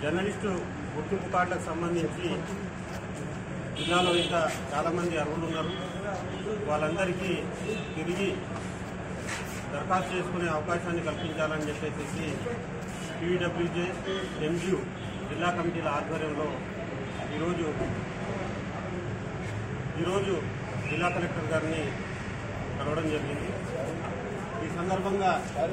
journalist గుర్తింపు కార్డులకు సంబంధించి జిల్లాలో ఇంకా చాలామంది అర్హులు ఉన్నారు వాళ్ళందరికీ తిరిగి దరఖాస్తు చేసుకునే అవకాశాన్ని కల్పించాలని చెప్పేసి టీడబ్ల్యూజే ఎంజియు జిల్లా కమిటీల ఆధ్వర్యంలో ఈరోజు ఈరోజు జిల్లా కలెక్టర్ గారిని కలవడం జరిగింది ఈ సందర్భంగా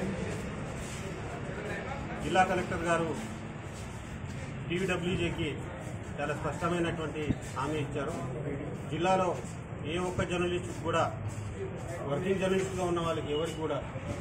జిల్లా కలెక్టర్ గారు టీవీడబ్ల్యూజేకి చాలా స్పష్టమైనటువంటి హామీ ఇచ్చారు జిల్లాలో ఏ ఒక్క జర్నలిస్ట్ కూడా వర్కింగ్ జర్నలిస్ట్గా ఉన్న వాళ్ళకి ఎవరికి కూడా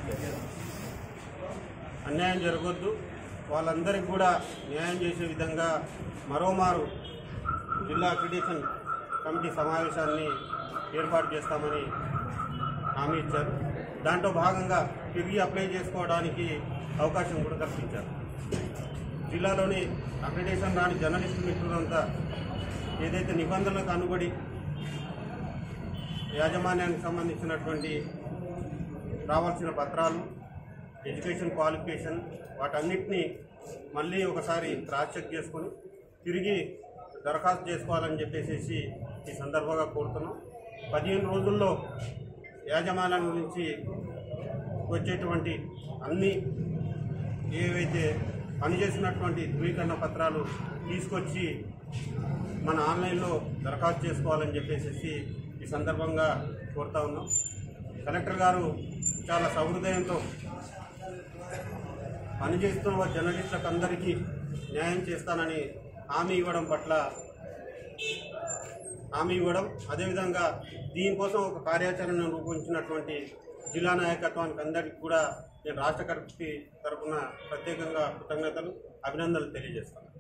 అన్యాయం జరగొద్దు వాళ్ళందరికీ కూడా న్యాయం చేసే విధంగా మరోమారు జిల్లా అక్రిడేషన్ కమిటీ సమావేశాన్ని ఏర్పాటు చేస్తామని హామీ ఇచ్చారు దాంట్లో భాగంగా తిరిగి అప్లై చేసుకోవడానికి అవకాశం కూడా కల్పించారు జిల్లాలోని అక్రిడేషన్ రాని జర్నలిస్టు మిత్రులంతా ఏదైతే నిబంధనలకు అనుబడి యాజమాన్యానికి సంబంధించినటువంటి రావాల్సిన పత్రాలు ఎడ్యుకేషన్ క్వాలిఫికేషన్ వాటన్నిటినీ మళ్ళీ ఒకసారి క్రాస్ చెక్ చేసుకొని తిరిగి దరఖాస్తు చేసుకోవాలని చెప్పేసి ఈ సందర్భంగా కోరుతున్నాం పదిహేను రోజుల్లో యాజమాన్యం నుంచి వచ్చేటువంటి అన్ని ఏవైతే పనిచేసినటువంటి ధృవీకరణ పత్రాలు తీసుకొచ్చి మన ఆన్లైన్లో దరఖాస్తు చేసుకోవాలని చెప్పేసి ఈ సందర్భంగా కోరుతా ఉన్నాం కలెక్టర్ గారు చాలా సహృదయంతో పనిచేస్తున్న జర్నలిస్టులకు అందరికీ న్యాయం చేస్తానని హామీ ఇవ్వడం పట్ల హామీ ఇవ్వడం అదేవిధంగా దీనికోసం ఒక కార్యాచరణను రూపొందించినటువంటి జిల్లా నాయకత్వానికి అందరికీ కూడా నేను రాష్ట్ర కమిటీ తరఫున ప్రత్యేకంగా కృతజ్ఞతలు అభినందనలు తెలియజేస్తాను